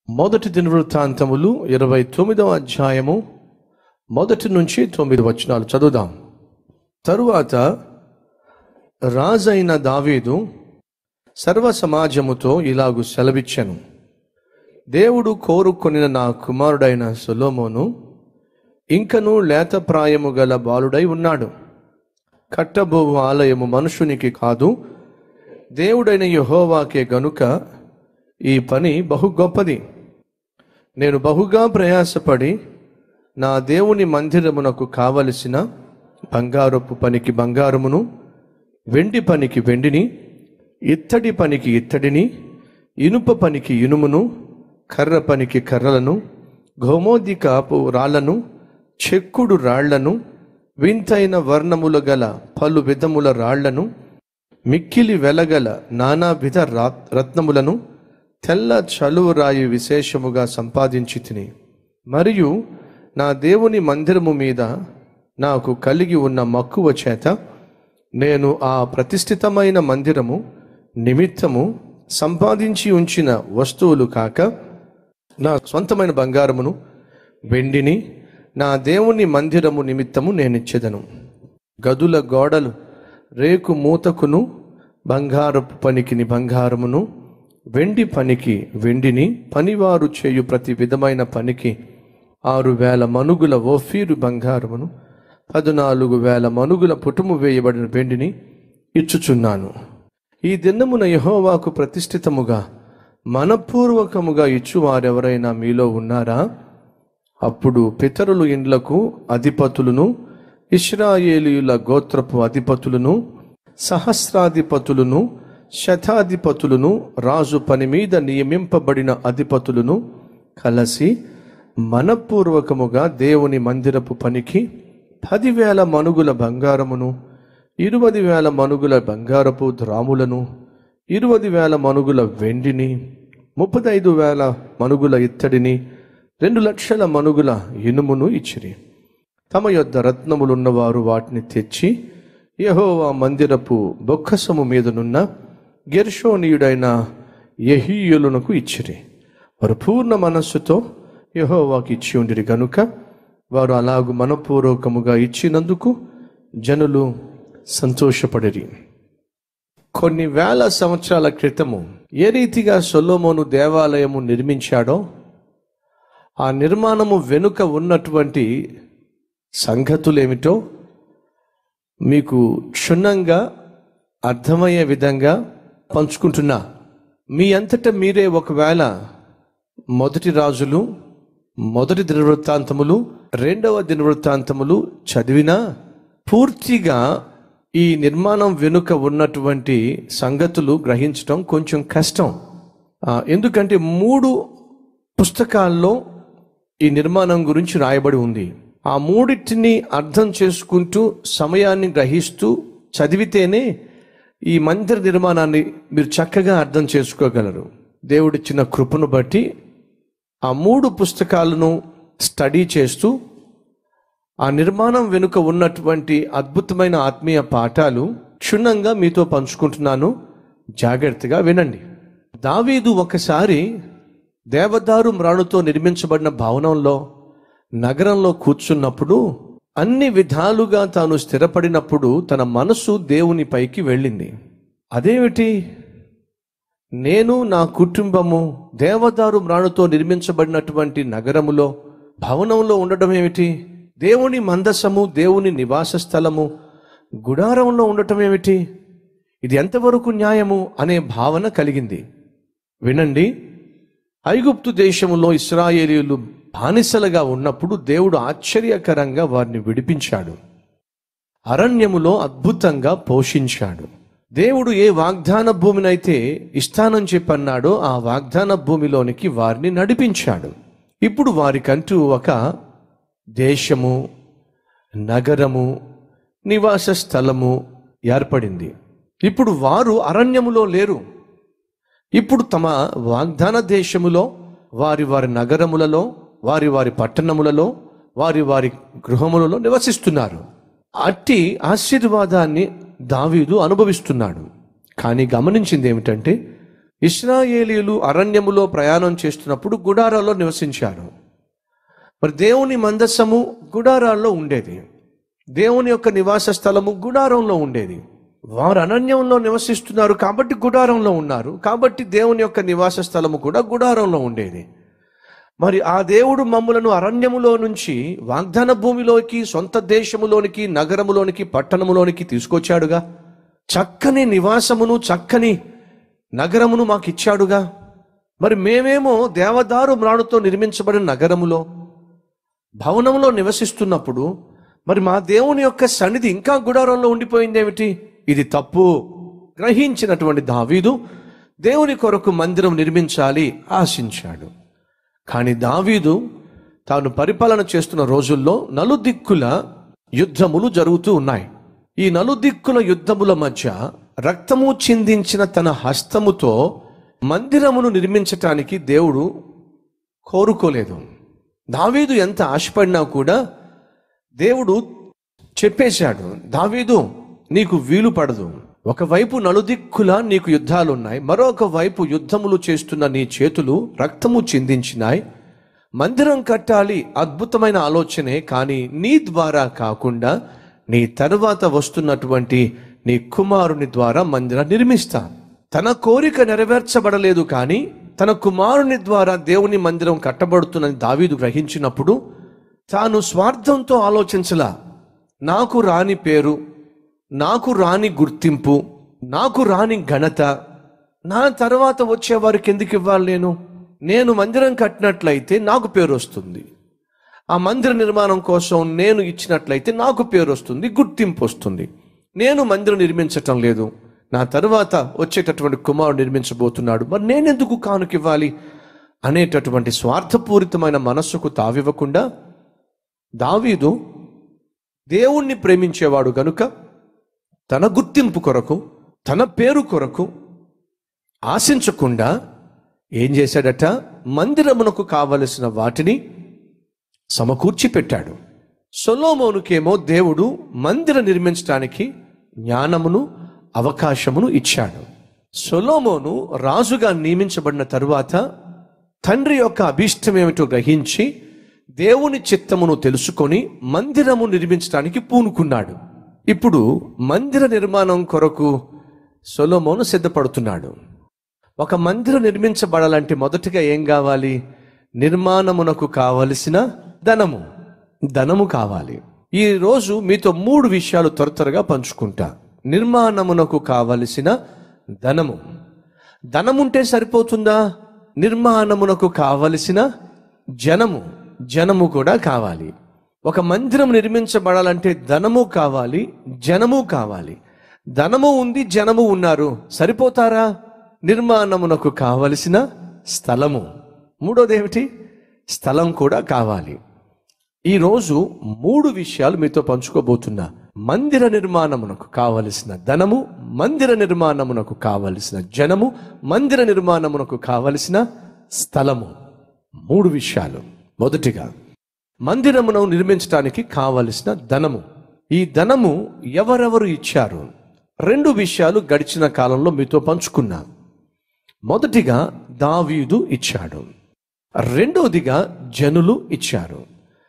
మొదటి దినవృత్తాంతములు ఇరవై తొమ్మిదవ అధ్యాయము మొదటి నుంచి తొమ్మిది వచనాలు చదువుదాం తరువాత రాజైన దావీదు సర్వ సమాజముతో ఇలాగు సెలవిచ్చెను దేవుడు కోరుకొనిన నా కుమారుడైన సొలోమోను ఇంకను లేత ప్రాయము గల బాలుడై ఉన్నాడు కట్టబోవు ఆలయము మనుషునికి కాదు దేవుడైన యహోవాకే గనుక ఈ పని బహు గొప్పది నేను బహుగా ప్రయాసపడి నా దేవుని మందిరమునకు కావలసిన బంగారపు పనికి బంగారమును వెండి పనికి వెండిని ఇత్తడి పనికి ఇత్తడిని ఇనుప పనికి ఇనుమును కర్ర పనికి కర్రలను గోమోదికాపు రాళ్లను చెక్కుడు రాళ్లను వింతైన వర్ణముల గల పలు విధముల రాళ్లను మిక్కిలి వెలగల నానావిధ రా- రత్నములను తెల్ల చలువ రాయి విశేషముగా సంపాదించి తిని మరియు నా దేవుని మందిరము మీద నాకు కలిగి ఉన్న మక్కువ చేత నేను ఆ ప్రతిష్ఠితమైన మందిరము నిమిత్తము సంపాదించి ఉంచిన వస్తువులు కాక నా సొంతమైన బంగారమును వెండిని నా దేవుని మందిరము నిమిత్తము నేనిచ్చెదను గదుల గోడలు రేకు మూతకును బంగారపు పనికిని బంగారమును వెండి పనికి వెండిని పనివారు చేయు ప్రతి విధమైన పనికి ఆరు వేల మనుగుల ఓఫీరు బంగారమును పద్నాలుగు వేల మనుగుల పుటుము వేయబడిన వెండిని ఇచ్చుచున్నాను ఈ దినమున యహోవాకు ప్రతిష్ఠితముగా మనపూర్వకముగా ఇచ్చువారెవరైనా మీలో ఉన్నారా అప్పుడు పితరులు ఇండ్లకు అధిపతులను ఇస్రాయేలీయుల గోత్రపు అధిపతులను సహస్రాధిపతులను శతాధిపతులను రాజు పని మీద నియమింపబడిన అధిపతులను కలిసి మనపూర్వకముగా దేవుని మందిరపు పనికి పదివేల మనుగుల బంగారమును ఇరువది వేల మనుగుల బంగారపు ద్రాములను ఇరువది వేల మనుగుల వెండిని ముప్పదైదు వేల మనుగుల ఇత్తడిని రెండు లక్షల మనుగుల ఇనుమును ఇచ్చిరి తమ యొద్ద రత్నములున్నవారు వాటిని తెచ్చి యెహోవా మందిరపు బొక్కసము మీదనున్న గెర్షోనీయుడైన యహీయులకు ఇచ్చిరి వారు పూర్ణ మనస్సుతో యెహోవాకి ఇచ్చి ఉండిరి గనుక వారు అలాగు మనపూర్వకముగా ఇచ్చినందుకు జనులు సంతోషపడిరి కొన్ని వేల సంవత్సరాల క్రితము ఏ రీతిగా సొలోమోను దేవాలయము నిర్మించాడో ఆ నిర్మాణము వెనుక ఉన్నటువంటి సంగతులేమిటో మీకు క్షుణ్ణంగా అర్థమయ్యే విధంగా పంచుకుంటున్నా మీ అంతట మీరే ఒకవేళ మొదటి రాజులు మొదటి దినవృత్తాంతములు రెండవ దినవృత్తాంతములు చదివినా పూర్తిగా ఈ నిర్మాణం వెనుక ఉన్నటువంటి సంగతులు గ్రహించడం కొంచెం కష్టం ఆ, ఎందుకంటే మూడు పుస్తకాల్లో ఈ నిర్మాణం గురించి రాయబడి ఉంది ఆ మూడింటిని అర్థం చేసుకుంటూ సమయాన్ని గ్రహిస్తూ చదివితేనే ఈ మందిర నిర్మాణాన్ని మీరు చక్కగా అర్థం చేసుకోగలరు దేవుడిచ్చిన కృపను బట్టి ఆ మూడు పుస్తకాలను స్టడీ చేస్తూ ఆ నిర్మాణం వెనుక ఉన్నటువంటి అద్భుతమైన ఆత్మీయ పాఠాలు క్షుణ్ణంగా మీతో పంచుకుంటున్నాను జాగ్రత్తగా వినండి దావీదు ఒకసారి దేవదారు మ్రాణుతో నిర్మించబడిన భవనంలో నగరంలో కూర్చున్నప్పుడు అన్ని విధాలుగా తాను స్థిరపడినప్పుడు తన మనసు దేవుని పైకి వెళ్ళింది అదేమిటి నేను నా కుటుంబము దేవదారు మ్రాణుతో నిర్మించబడినటువంటి నగరములో భవనంలో ఉండడం ఏమిటి దేవుని మందసము దేవుని నివాస స్థలము గుడారంలో ఉండటం ఏమిటి ఇది ఎంతవరకు న్యాయము అనే భావన కలిగింది వినండి ఐగుప్తు దేశములో ఇస్రాయేలీయులు బానిసలుగా ఉన్నప్పుడు దేవుడు ఆశ్చర్యకరంగా వారిని విడిపించాడు అరణ్యములో అద్భుతంగా పోషించాడు దేవుడు ఏ వాగ్దాన భూమినైతే ఇస్తానని చెప్పన్నాడో ఆ వాగ్దాన భూమిలోనికి వారిని నడిపించాడు ఇప్పుడు వారికంటూ ఒక దేశము నగరము నివాస స్థలము ఏర్పడింది ఇప్పుడు వారు అరణ్యములో లేరు ఇప్పుడు తమ వాగ్దాన దేశములో వారి వారి నగరములలో వారి వారి పట్టణములలో వారి వారి గృహములలో నివసిస్తున్నారు అట్టి ఆశీర్వాదాన్ని దావీదు అనుభవిస్తున్నాడు కానీ గమనించింది ఏమిటంటే ఇస్రాయేలీలు అరణ్యములో ప్రయాణం చేస్తున్నప్పుడు గుడారాల్లో నివసించారు మరి దేవుని మందస్సము గుడారాల్లో ఉండేది దేవుని యొక్క నివాస స్థలము గుడారంలో ఉండేది వారు అనన్యంలో నివసిస్తున్నారు కాబట్టి గుడారంలో ఉన్నారు కాబట్టి దేవుని యొక్క నివాస స్థలము కూడా గుడారంలో ఉండేది మరి ఆ దేవుడు మమ్ములను అరణ్యములో నుంచి వాగ్దాన భూమిలోకి సొంత దేశములోనికి నగరములోనికి పట్టణములోనికి తీసుకొచ్చాడుగా చక్కని నివాసమును చక్కని నగరమును మాకు ఇచ్చాడుగా మరి మేమేమో దేవదారు మ్రాణుతో నిర్మించబడిన నగరములో భవనంలో నివసిస్తున్నప్పుడు మరి మా దేవుని యొక్క సన్నిధి ఇంకా గుడారంలో ఉండిపోయిందేమిటి ఇది తప్పు గ్రహించినటువంటి దావీదు దేవుని కొరకు మందిరం నిర్మించాలి ఆశించాడు కానీ దావీదు తాను పరిపాలన చేస్తున్న రోజుల్లో నలుదిక్కుల యుద్ధములు జరుగుతూ ఉన్నాయి ఈ నలుదిక్కుల యుద్ధముల మధ్య రక్తము చిందించిన తన హస్తముతో మందిరమును నిర్మించటానికి దేవుడు కోరుకోలేదు దావీదు ఎంత ఆశపడినా కూడా దేవుడు చెప్పేశాడు దావీదు నీకు వీలు పడదు ఒకవైపు నలుదిక్కుల నీకు యుద్ధాలు ఉన్నాయి మరొక వైపు యుద్ధములు చేస్తున్న నీ చేతులు రక్తము చిందించినాయి మందిరం కట్టాలి అద్భుతమైన ఆలోచనే కానీ నీ ద్వారా కాకుండా నీ తరువాత వస్తున్నటువంటి నీ కుమారుని ద్వారా మందిరం నిర్మిస్తా తన కోరిక నెరవేర్చబడలేదు కానీ తన కుమారుని ద్వారా దేవుని మందిరం కట్టబడుతుందని దావీదు గ్రహించినప్పుడు తాను స్వార్థంతో ఆలోచించలా నాకు రాని పేరు నాకు రాని గుర్తింపు నాకు రాని ఘనత నా తర్వాత వచ్చే వారికి ఎందుకు ఇవ్వాలి నేను నేను మందిరం కట్టినట్లయితే నాకు పేరు వస్తుంది ఆ మందిర నిర్మాణం కోసం నేను ఇచ్చినట్లయితే నాకు పేరు వస్తుంది గుర్తింపు వస్తుంది నేను మందిరం నిర్మించటం లేదు నా తరువాత వచ్చేటటువంటి కుమారుడు నిర్మించబోతున్నాడు మరి నేనెందుకు కానుకివ్వాలి అనేటటువంటి స్వార్థపూరితమైన మనస్సుకు తావివ్వకుండా దావీదు దేవుణ్ణి ప్రేమించేవాడు గనుక తన గుర్తింపు కొరకు తన పేరు కొరకు ఆశించకుండా ఏం చేశాడట మందిరమునకు కావలసిన వాటిని సమకూర్చి పెట్టాడు సొలోమోనుకేమో దేవుడు మందిర నిర్మించడానికి జ్ఞానమును అవకాశమును ఇచ్చాడు సొలోమోను రాజుగా నియమించబడిన తరువాత తండ్రి యొక్క అభీష్టం ఏమిటో గ్రహించి దేవుని చిత్తమును తెలుసుకొని మందిరము నిర్మించడానికి పూనుకున్నాడు ఇప్పుడు మందిర నిర్మాణం కొరకు సొలోమోను సిద్ధపడుతున్నాడు ఒక మందిరం నిర్మించబడాలంటే మొదటిగా ఏం కావాలి నిర్మాణమునకు కావలసిన ధనము ధనము కావాలి ఈ రోజు మీతో మూడు విషయాలు త్వర త్వరగా పంచుకుంటా నిర్మాణమునకు కావలసిన ధనము ధనముంటే సరిపోతుందా నిర్మాణమునకు కావలసిన జనము జనము కూడా కావాలి ఒక మందిరం నిర్మించబడాలంటే ధనము కావాలి జనము కావాలి ధనము ఉంది జనము ఉన్నారు సరిపోతారా నిర్మాణమునకు కావలసిన స్థలము మూడోది ఏమిటి స్థలం కూడా కావాలి ఈరోజు మూడు విషయాలు మీతో పంచుకోబోతున్నా మందిర నిర్మాణమునకు కావలసిన ధనము మందిర నిర్మాణమునకు కావలసిన జనము మందిర నిర్మాణమునకు కావలసిన స్థలము మూడు విషయాలు మొదటిగా మందిరమును నిర్మించడానికి కావలసిన ధనము ఈ ధనము ఎవరెవరు ఇచ్చారు రెండు విషయాలు గడిచిన కాలంలో మీతో పంచుకున్నా మొదటిగా దావీదు ఇచ్చాడు రెండవదిగా జనులు ఇచ్చారు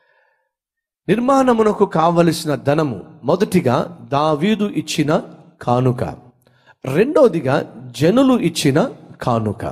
నిర్మాణమునకు కావలసిన ధనము మొదటిగా దావీదు ఇచ్చిన కానుక రెండవదిగా జనులు ఇచ్చిన కానుక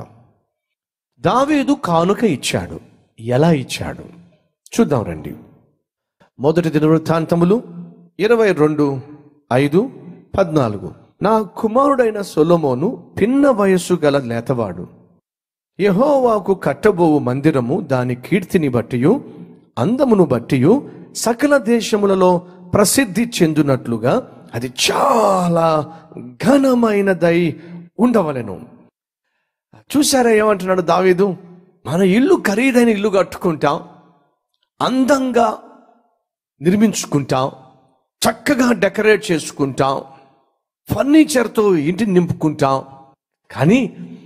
దావీదు కానుక ఇచ్చాడు ఎలా ఇచ్చాడు చూద్దాం రండి మొదటి దినవృత్తాంతములు ఇరవై రెండు ఐదు పద్నాలుగు నా కుమారుడైన సొలొమోను పిన్న వయస్సు గల లేతవాడు యెహోవాకు కట్టబోవు మందిరము దాని కీర్తిని బట్టియు అందమును బట్టియు సకల దేశములలో ప్రసిద్ధి చెందునట్లుగా అది చాలా ఘనమైనదై ఉండవలెను చూసారా ఏమంటున్నాడు దావీదు మన ఇల్లు ఖరీదైన ఇల్లు కట్టుకుంటాం అందంగా నిర్మించుకుంటాం చక్కగా డెకరేట్ చేసుకుంటాం ఫర్నిచర్తో ఇంటిని నింపుకుంటాం కానీ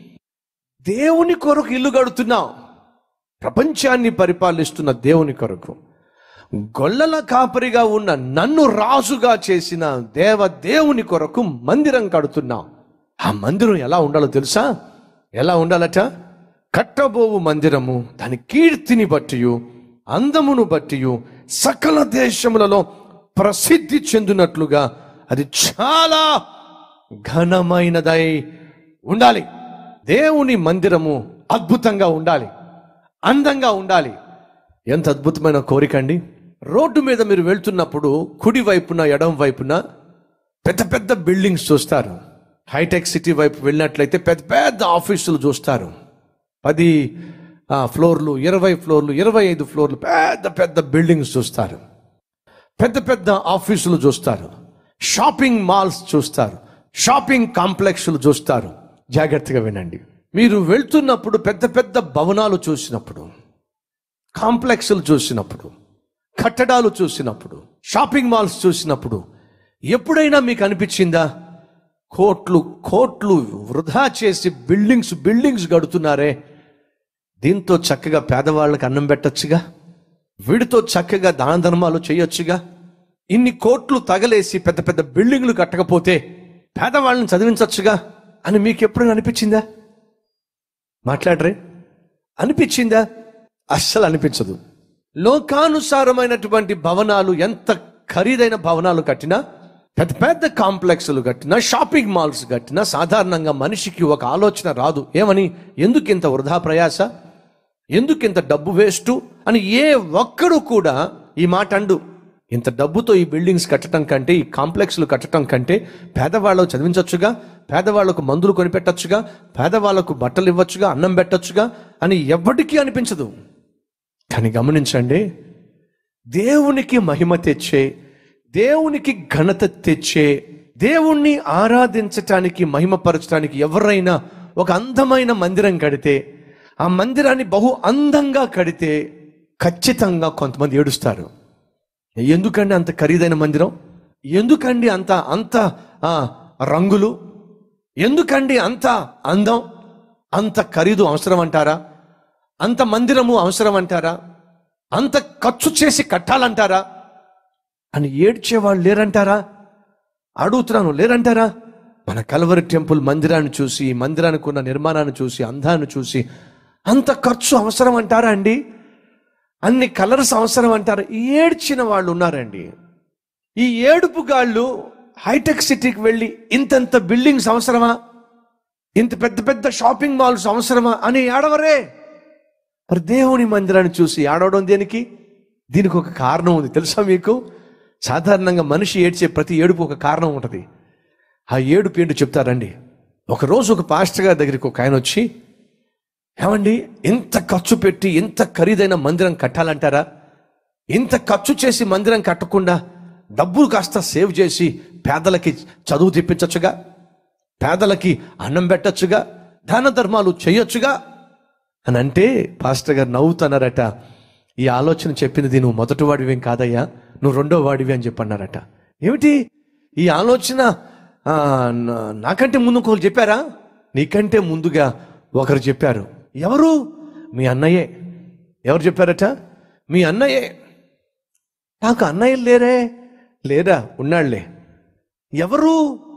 దేవుని కొరకు ఇల్లు కడుతున్నాం ప్రపంచాన్ని పరిపాలిస్తున్న దేవుని కొరకు గొల్లల కాపరిగా ఉన్న నన్ను రాజుగా చేసిన దేవ దేవుని కొరకు మందిరం కడుతున్నాం ఆ మందిరం ఎలా ఉండాలో తెలుసా ఎలా ఉండాలట కట్టబోవు మందిరము దాని కీర్తిని బట్టియు అందమును బట్టియు సకల దేశములలో ప్రసిద్ధి చెందినట్లుగా అది చాలా ఘనమైనదై ఉండాలి దేవుని మందిరము అద్భుతంగా ఉండాలి అందంగా ఉండాలి ఎంత అద్భుతమైన కోరిక అండి రోడ్డు మీద మీరు వెళ్తున్నప్పుడు కుడి వైపున ఎడం వైపున పెద్ద పెద్ద బిల్డింగ్స్ చూస్తారు హైటెక్ సిటీ వైపు వెళ్ళినట్లయితే పెద్ద పెద్ద ఆఫీసులు చూస్తారు పది ఆ, ఫ్లోర్లు ఇరవై ఫ్లోర్లు ఇరవై ఐదు ఫ్లోర్లు పెద్ద పెద్ద బిల్డింగ్స్ చూస్తారు పెద్ద పెద్ద ఆఫీసులు చూస్తారు షాపింగ్ మాల్స్ చూస్తారు షాపింగ్ కాంప్లెక్స్లు చూస్తారు జాగ్రత్తగా వినండి మీరు వెళ్తున్నప్పుడు పెద్ద పెద్ద భవనాలు చూసినప్పుడు కాంప్లెక్స్లు చూసినప్పుడు కట్టడాలు చూసినప్పుడు షాపింగ్ మాల్స్ చూసినప్పుడు ఎప్పుడైనా మీకు అనిపించిందా కోట్లు కోట్లు వృధా చేసి బిల్డింగ్స్ బిల్డింగ్స్ గడుతున్నారే దీంతో చక్కగా పేదవాళ్ళకి అన్నం పెట్టొచ్చుగా వీడితో చక్కగా దాన ధర్మాలు చేయొచ్చుగా ఇన్ని కోట్లు తగలేసి పెద్ద పెద్ద బిల్డింగ్లు కట్టకపోతే పేదవాళ్ళని చదివించొచ్చుగా అని మీకు ఎప్పుడైనా అనిపించిందా మాట్లాడరే అనిపించిందా అస్సలు అనిపించదు లోకానుసారమైనటువంటి భవనాలు ఎంత ఖరీదైన భవనాలు కట్టినా పెద్ద పెద్ద కాంప్లెక్స్లు కట్టినా షాపింగ్ మాల్స్ కట్టినా సాధారణంగా మనిషికి ఒక ఆలోచన రాదు ఏమని ఎందుకు ఇంత వృధా ప్రయాస ఎందుకు ఇంత డబ్బు వేస్ట్ అని ఏ ఒక్కడు కూడా ఈ మాట అండు ఇంత డబ్బుతో ఈ బిల్డింగ్స్ కట్టడం కంటే ఈ కాంప్లెక్స్లు కట్టడం కంటే పేదవాళ్ళకు చదివించవచ్చుగా పేదవాళ్లకు మందులు కొనిపెట్టచ్చుగా పేదవాళ్లకు బట్టలు ఇవ్వచ్చుగా అన్నం పెట్టొచ్చుగా అని ఎవ్వడికి అనిపించదు కానీ గమనించండి దేవునికి మహిమ తెచ్చే దేవునికి ఘనత తెచ్చే దేవుణ్ణి ఆరాధించటానికి మహిమపరచడానికి ఎవరైనా ఒక అందమైన మందిరం కడితే ఆ మందిరాన్ని బహు అందంగా కడితే ఖచ్చితంగా కొంతమంది ఏడుస్తారు ఎందుకండి అంత ఖరీదైన మందిరం ఎందుకండి అంత అంత ఆ, రంగులు ఎందుకండి అంత అందం అంత ఖరీదు అవసరం అంటారా అంత మందిరము అవసరం అంటారా అంత ఖర్చు చేసి కట్టాలంటారా అని ఏడ్చేవాళ్ళు లేరంటారా అడుగుతున్నాను లేరంటారా మన కలవరి టెంపుల్ మందిరాన్ని చూసి ఈ మందిరానికి ఉన్న నిర్మాణాన్ని చూసి అందాన్ని చూసి అంత ఖర్చు అవసరం అంటారా అండి అన్ని కలర్స్ అవసరం అంటారు ఏడ్చిన వాళ్ళు ఉన్నారండి ఈ ఏడుపు గాళ్ళు హైటెక్ సిటీకి వెళ్ళి ఇంతంత బిల్డింగ్స్ అవసరమా ఇంత పెద్ద పెద్ద షాపింగ్ మాల్స్ అవసరమా అని ఏడవరే మరి దేవుని మందిరాన్ని చూసి ఏడవడం దేనికి దీనికి ఒక కారణం ఉంది తెలుసా మీకు సాధారణంగా మనిషి ఏడ్చే ప్రతి ఏడుపు ఒక కారణం ఉంటుంది ఆ ఏడుపు ఏంటో చెప్తారండి ఒకరోజు ఒక పాస్టర్ గారి దగ్గరికి ఒక ఆయన వచ్చి ఏమండి ఇంత ఖర్చు పెట్టి ఇంత ఖరీదైన మందిరం కట్టాలంటారా ఇంత ఖర్చు చేసి మందిరం కట్టకుండా డబ్బులు కాస్త సేవ్ చేసి పేదలకి చదువు తెప్పించచ్చుగా పేదలకి అన్నం పెట్టచ్చుగా దాన ధర్మాలు చేయొచ్చుగా అని అంటే పాస్టర్ గారు నవ్వుతున్నారట ఈ ఆలోచన చెప్పింది నువ్వు మొదటి వాడివేం కాదయ్యా నువ్వు రెండో వాడివి అని చెప్పన్నారట ఏమిటి ఈ ఆలోచన ఆ, నా- నాకంటే ముందు ఒకరు చెప్పారా నీకంటే ముందుగా ఒకరు చెప్పారు ఎవరు మీ అన్నయ్యే ఎవరు చెప్పారట మీ అన్నయ్యే నాకు అన్నయ్యలు లేరే లేరా ఉన్నాళ్లే ఎవరు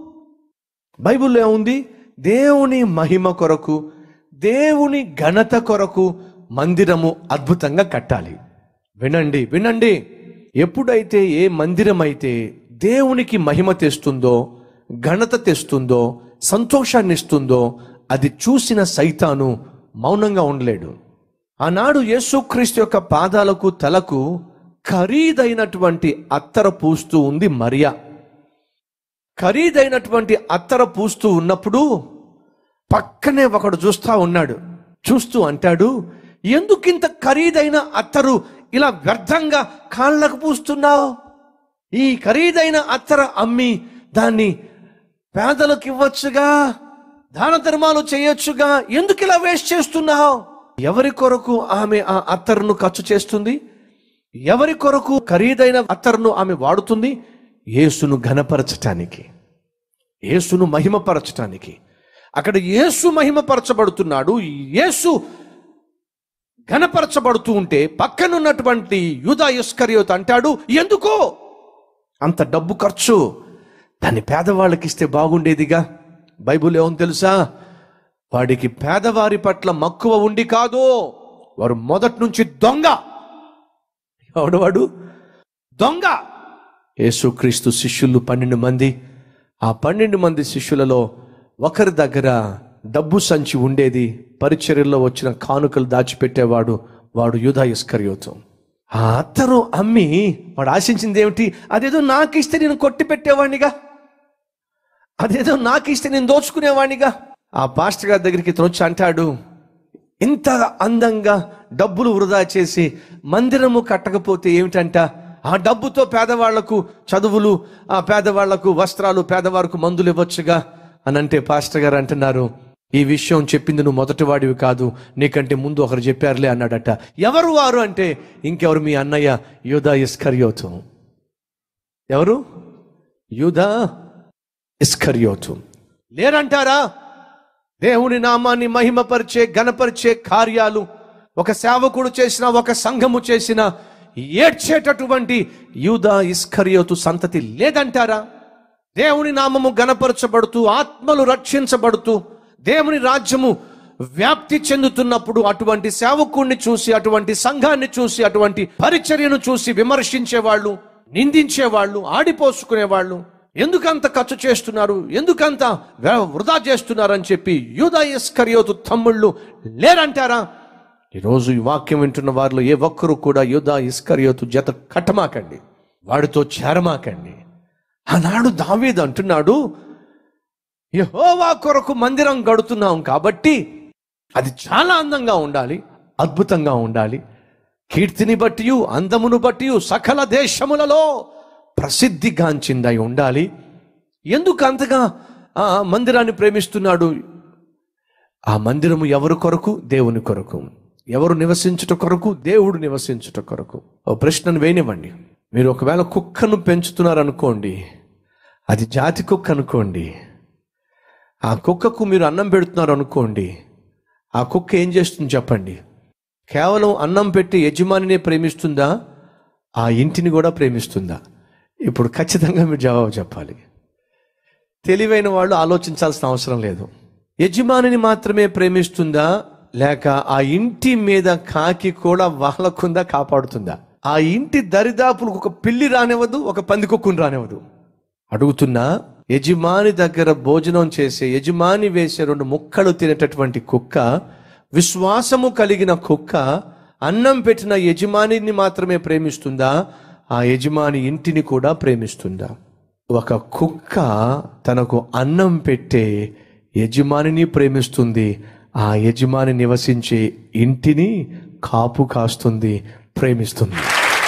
బైబిల్లో ఏముంది దేవుని మహిమ కొరకు దేవుని ఘనత కొరకు మందిరము అద్భుతంగా కట్టాలి వినండి వినండి ఎప్పుడైతే ఏ మందిరం అయితే దేవునికి మహిమ తెస్తుందో ఘనత తెస్తుందో సంతోషాన్ని ఇస్తుందో అది చూసిన సైతాను మౌనంగా ఉండలేడు ఆనాడు యేసుక్రీస్తు యొక్క పాదాలకు తలకు ఖరీదైనటువంటి అత్తర పూస్తూ ఉంది మరియా ఖరీదైనటువంటి అత్తర పూస్తూ ఉన్నప్పుడు పక్కనే ఒకడు చూస్తా ఉన్నాడు చూస్తూ అంటాడు ఎందుకింత ఖరీదైన అత్తరు ఇలా వ్యర్థంగా కాళ్ళకు పూస్తున్నావు ఈ ఖరీదైన అత్తర అమ్మి దాన్ని పేదలకు ఇవ్వచ్చుగా దాన ధర్మాలు చేయొచ్చుగా ఎందుకు ఇలా వేస్ట్ చేస్తున్నావు ఎవరి కొరకు ఆమె ఆ అత్తరును ఖర్చు చేస్తుంది ఎవరి కొరకు ఖరీదైన అత్తరును ఆమె వాడుతుంది యేసును ఘనపరచటానికి యేసును మహిమపరచటానికి అక్కడ యేసు మహిమపరచబడుతున్నాడు యేసు ఘనపరచబడుతూ ఉంటే పక్కనున్నటువంటి యూదా ఇస్కరియోత్ అంటాడు ఎందుకు అంత డబ్బు ఖర్చు దాన్ని పేదవాళ్ళకి ఇస్తే బాగుండేదిగా బైబుల్ ఏమని తెలుసా వాడికి పేదవారి పట్ల మక్కువ ఉండి కాదు వారు మొదటి నుంచి దొంగ ఎవడు వాడు దొంగ యేసుక్రీస్తు శిష్యులు పన్నెండు మంది ఆ పన్నెండు మంది శిష్యులలో ఒకరి దగ్గర డబ్బు సంచి ఉండేది పరిచర్యలో వచ్చిన కానుకలు దాచిపెట్టేవాడు వాడు యూదా ఇస్కర్యోతు ఆ అత్తరు అమ్మి వాడు ఆశించింది ఏమిటి అదేదో నాకు ఇస్తే నేను కొట్టి పెట్టేవాడినిగా అదేదో నాకు ఇస్తే నేను దోచుకునేవాడినిగా ఆ పాస్టర్ గారి దగ్గరికి ఇతను వచ్చి అంటాడు ఇంత అందంగా డబ్బులు వృధా చేసి మందిరము కట్టకపోతే ఏమిటంట ఆ డబ్బుతో పేదవాళ్లకు చదువులు ఆ పేదవాళ్లకు వస్త్రాలు పేదవారికి మందులు ఇవ్వచ్చుగా అని అంటే పాస్టర్ గారు అంటున్నారు ఈ విషయం చెప్పింది నువ్వు మొదటివాడివి కాదు నీకంటే ముందు ఒకరు చెప్పారులే అన్నాడట ఎవరు వారు అంటే ఇంకెవరు మీ అన్నయ్య యూదా ఇస్కర్యోతు ఎవరు యూదా ఇస్కర్యోతు లేరంటారా దేవుని నామాన్ని మహిమపరిచే గణపరిచే కార్యాలు ఒక సేవకుడు చేసిన ఒక సంఘము చేసిన ఏడ్చేటటువంటి యూదా ఇస్కరియోతు సంతతి లేదంటారా దేవుని నామము గణపరచబడుతూ ఆత్మలు రక్షించబడుతూ దేవుని రాజ్యము వ్యాప్తి చెందుతున్నప్పుడు అటువంటి సేవకుణ్ణి చూసి అటువంటి సంఘాన్ని చూసి అటువంటి పరిచర్యను చూసి విమర్శించేవాళ్ళు నిందించేవాళ్ళు ఆడిపోసుకునేవాళ్ళు ఎందుకంత ఖర్చు చేస్తున్నారు ఎందుకంత వ్య- వృధా చేస్తున్నారు అని చెప్పి యూదా ఇస్కరియోతు తమ్ముళ్ళు లేరంటారా ఈరోజు ఈ వాక్యం వింటున్న వారిలో ఏ ఒక్కరు కూడా యూదా ఇస్కరియోతు జత కట్టమాకండి వాడితో చేరమాకండి ఆనాడు దావీదు అంటున్నాడు యెహోవా కొరకు మందిరం గడుతున్నాం కాబట్టి అది చాలా అందంగా ఉండాలి అద్భుతంగా ఉండాలి కీర్తిని బట్టి అందమును బట్టి సకల దేశములలో ప్రసిద్ధిగాంచిందై ఉండాలి ఎందుకు అంతగా ఆ మందిరాన్ని ప్రేమిస్తున్నాడు ఆ మందిరము ఎవరు కొరకు దేవుని కొరకు ఎవరు నివసించుట కొరకు దేవుడు నివసించుట కొరకు ఓ ప్రశ్నను వేయనివ్వండి మీరు ఒకవేళ కుక్కను పెంచుతున్నారనుకోండి అది జాతి కుక్క అనుకోండి ఆ కుక్కకు మీరు అన్నం పెడుతున్నారు అనుకోండి ఆ కుక్క ఏం చేస్తుంది చెప్పండి కేవలం అన్నం పెట్టి యజమానినే ప్రేమిస్తుందా ఆ ఇంటిని కూడా ప్రేమిస్తుందా ఇప్పుడు ఖచ్చితంగా మీరు జవాబు చెప్పాలి తెలివైన వాళ్ళు ఆలోచించాల్సిన అవసరం లేదు యజమానిని మాత్రమే ప్రేమిస్తుందా లేక ఆ ఇంటి మీద కాకి కూడా వాళ్ళకుందా కాపాడుతుందా ఆ ఇంటి దరిదాపులకు ఒక పిల్లి రానివ్వదు ఒక పందికొక్కుని రానివ్వదు అడుగుతున్నా యజమాని దగ్గర భోజనం చేసే యజమాని వేసే రెండు ముక్కలు తినేటటువంటి కుక్క విశ్వాసము కలిగిన కుక్క అన్నం పెట్టిన యజమానిని మాత్రమే ప్రేమిస్తుందా ఆ యజమాని ఇంటిని కూడా ప్రేమిస్తుందా ఒక కుక్క తనకు అన్నం పెట్టే యజమానిని ప్రేమిస్తుంది ఆ యజమాని నివసించే ఇంటిని కాపు కాస్తుంది ప్రేమిస్తుంది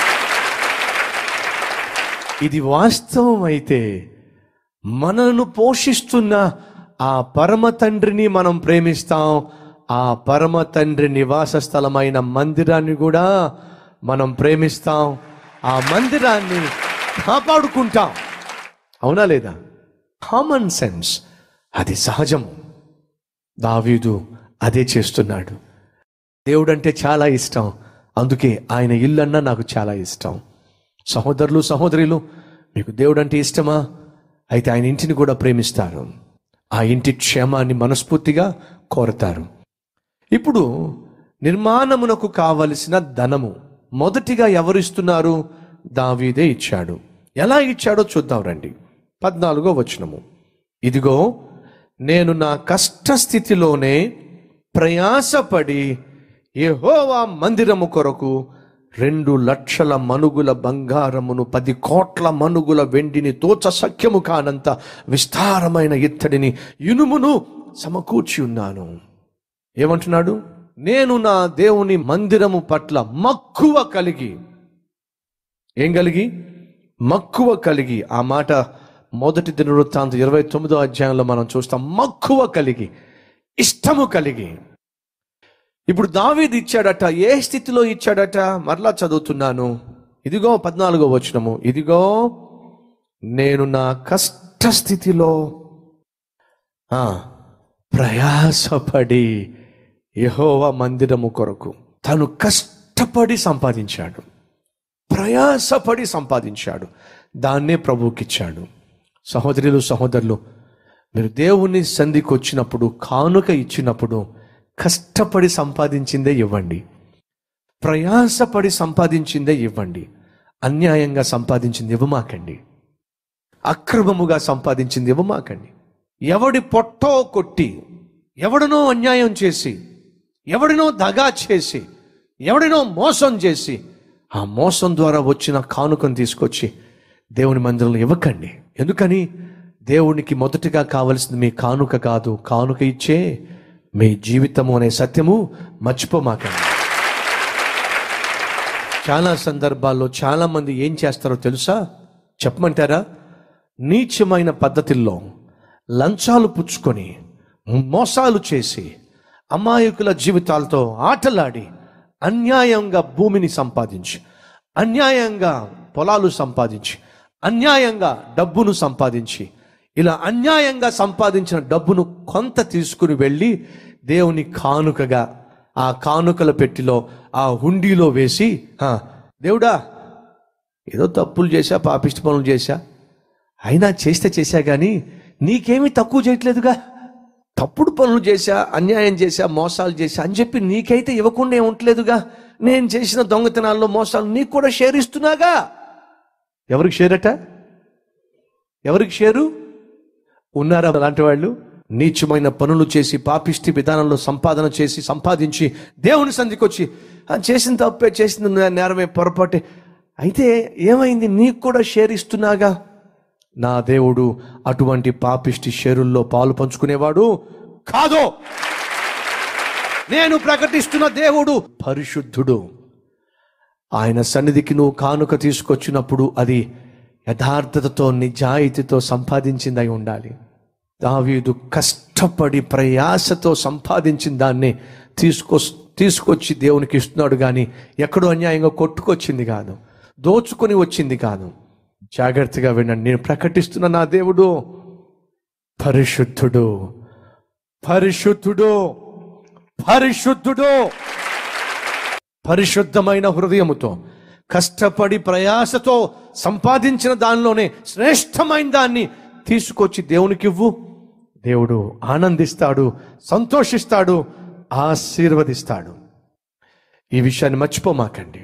ఇది వాస్తవం అయితే మనను పోషిస్తున్న ఆ పరమ తండ్రిని మనం ప్రేమిస్తాం ఆ పరమ తండ్రి నివాస స్థలమైన మందిరాన్ని కూడా మనం ప్రేమిస్తాం ఆ మందిరాన్ని కాపాడుకుంటాం అవునా లేదా కామన్ సెన్స్ అది సహజము దావీదు అదే చేస్తున్నాడు దేవుడంటే చాలా ఇష్టం అందుకే ఆయన ఇల్లన్నా నాకు చాలా ఇష్టం సహోదరులు సహోదరులు మీకు దేవుడు అంటే ఇష్టమా అయితే ఆయన ఇంటిని కూడా ప్రేమిస్తారు ఆ ఇంటి క్షేమాన్ని మనస్ఫూర్తిగా కోరతారు ఇప్పుడు నిర్మాణమునకు కావలసిన ధనము మొదటిగా ఎవరు ఇస్తున్నారు దావీదే ఇచ్చాడు ఎలా ఇచ్చాడో చూద్దాం రండి పద్నాలుగో వచనము ఇదిగో నేను నా కష్ట స్థితిలోనే ప్రయాసపడి యెహోవా మందిరము కొరకు రెండు లక్షల మనుగుల బంగారమును పది కోట్ల మనుగుల వెండిని తోచ సఖ్యము కానంత విస్తారమైన ఇత్తడిని ఇనుమును సమకూర్చి ఉన్నాను ఏమంటున్నాడు నేను నా దేవుని మందిరము పట్ల మక్కువ కలిగి ఏం కలిగి మక్కువ కలిగి ఆ మాట మొదటి దినవృత్తాంత ఇరవై తొమ్మిదో అధ్యాయంలో మనం చూస్తాం మక్కువ కలిగి ఇష్టము కలిగి ఇప్పుడు దావీదు ఇచ్చాడట ఏ స్థితిలో ఇచ్చాడట మరలా చదువుతున్నాను ఇదిగో పద్నాలుగో వచనము ఇదిగో నేను నా కష్ట స్థితిలో ఆ, ప్రయాసపడి యెహోవా మందిరము కొరకు తను కష్టపడి సంపాదించాడు ప్రయాసపడి సంపాదించాడు దాన్నే ప్రభువుకిచ్చాడు సహోదరులు సహోదరులు మీరు దేవుని సంధికి వచ్చినప్పుడు కానుక ఇచ్చినప్పుడు కష్టపడి సంపాదించిందే ఇవ్వండి ప్రయాసపడి సంపాదించిందే ఇవ్వండి అన్యాయంగా సంపాదించింది ఇవ్వమాకండి అక్రమముగా సంపాదించింది ఇవ్వమాకండి ఎవడి పొట్టో కొట్టి ఎవడినో అన్యాయం చేసి ఎవడినో దగా చేసి ఎవడినో మోసం చేసి ఆ మోసం ద్వారా వచ్చిన కానుకను తీసుకొచ్చి దేవుని మందిరంలో ఇవ్వకండి ఎందుకని దేవునికి మొదటిగా కావలసింది మీ కానుక కాదు కానుక ఇచ్చే మీ జీవితము అనే సత్యము మర్చిపోమాకండి చాలా సందర్భాల్లో చాలా మంది ఏం చేస్తారో తెలుసా చెప్పమంటారా నీచమైన పద్ధతుల్లో లంచాలు పుచ్చుకొని మోసాలు చేసి అమాయకుల జీవితాలతో ఆటలాడి అన్యాయంగా భూమిని సంపాదించి అన్యాయంగా పొలాలు సంపాదించి అన్యాయంగా డబ్బును సంపాదించి ఇలా అన్యాయంగా సంపాదించిన డబ్బును కొంత తీసుకుని వెళ్ళి దేవుని కానుకగా ఆ కానుకల పెట్టిలో ఆ హుండీలో వేసి "ఆ, దేవుడా ఏదో తప్పులు చేశా పాపిష్టి పనులు చేశా అయినా చేస్తే చేశా కానీ నీకేమీ తక్కువ చేయట్లేదుగా తప్పుడు పనులు చేశా అన్యాయం చేశా మోసాలు చేశా అని చెప్పి నీకైతే ఇవ్వకుండా ఉండట్లేదుగా నేను చేసిన దొంగతనాల్లో మోసాలు నీకు కూడా షేర్ ఇస్తున్నాగా ఎవరికి షేర్ అట ఎవరికి షేరు ఉన్నారా అలాంటి వాళ్ళు నీచమైన పనులు చేసి పాపిష్టి విధానంలో సంపాదన చేసి సంపాదించి దేవుని సంధికి వచ్చి "ఆ, చేసిన తప్పే చేసిన నే- నేరమే పొరపాటే అయితే ఏమైంది నీకు కూడా షేర్ ఇస్తున్నాగా నా దేవుడు అటువంటి పాపిష్టి షేరుల్లో పాలు పంచుకునేవాడు కాదు నేను ప్రకటిస్తున్న దేవుడు పరిశుద్ధుడు ఆయన సన్నిధికి నువ్వు కానుక తీసుకొచ్చినప్పుడు అది యథార్థతతో నిజాయితీతో సంపాదించింది అయి ఉండాలి దావీదు కష్టపడి ప్రయాసతో సంపాదించిన దాన్ని తీసుకొ తీసుకొచ్చి దేవునికి ఇస్తున్నాడు కానీ ఎక్కడో అన్యాయంగా కొట్టుకొచ్చింది కాదు దోచుకొని వచ్చింది కాదు జాగ్రత్తగా వినండి నేను ప్రకటిస్తున్న నా దేవుడు పరిశుద్ధుడు పరిశుద్ధుడు పరిశుద్ధుడు పరిశుద్ధమైన హృదయముతో కష్టపడి ప్రయాసతో సంపాదించిన దానిలోనే శ్రేష్టమైన దాన్ని తీసుకొచ్చి దేవునికి ఇవ్వు దేవుడు ఆనందిస్తాడు సంతోషిస్తాడు ఆశీర్వదిస్తాడు ఈ విషయాన్ని మర్చిపోమాకండి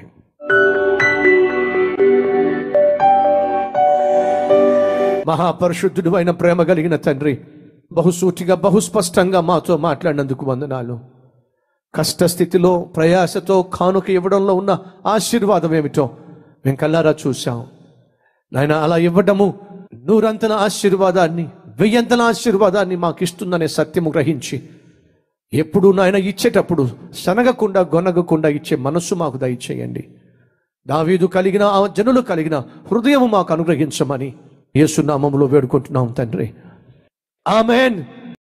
మహాపరిశుద్ధుడు అయిన ప్రేమ కలిగిన తండ్రి బహుసూటిగా బహుస్పష్టంగా మాతో మాట్లాడినందుకు వందనాలు కష్టస్థితిలో ప్రయాసతో కానుక ఇవ్వడంలో ఉన్న ఆశీర్వాదం ఏమిటో మేము కల్లారా చూసాం నాయన అలా ఇవ్వడము నూరంతల ఆశీర్వాదాన్ని వెయ్యంతల ఆశీర్వాదాన్ని మాకు ఇస్తుందనే సత్యము గ్రహించి ఎప్పుడు నాయన ఇచ్చేటప్పుడు సనగకుండా గొనగకుండా ఇచ్చే మనస్సు మాకు దయచేయండి దావీదు కలిగిన ఆ జనులు కలిగిన హృదయము మాకు అనుగ్రహించమని యేసునామములో వేడుకుంటున్నాం తండ్రి ఆమెన్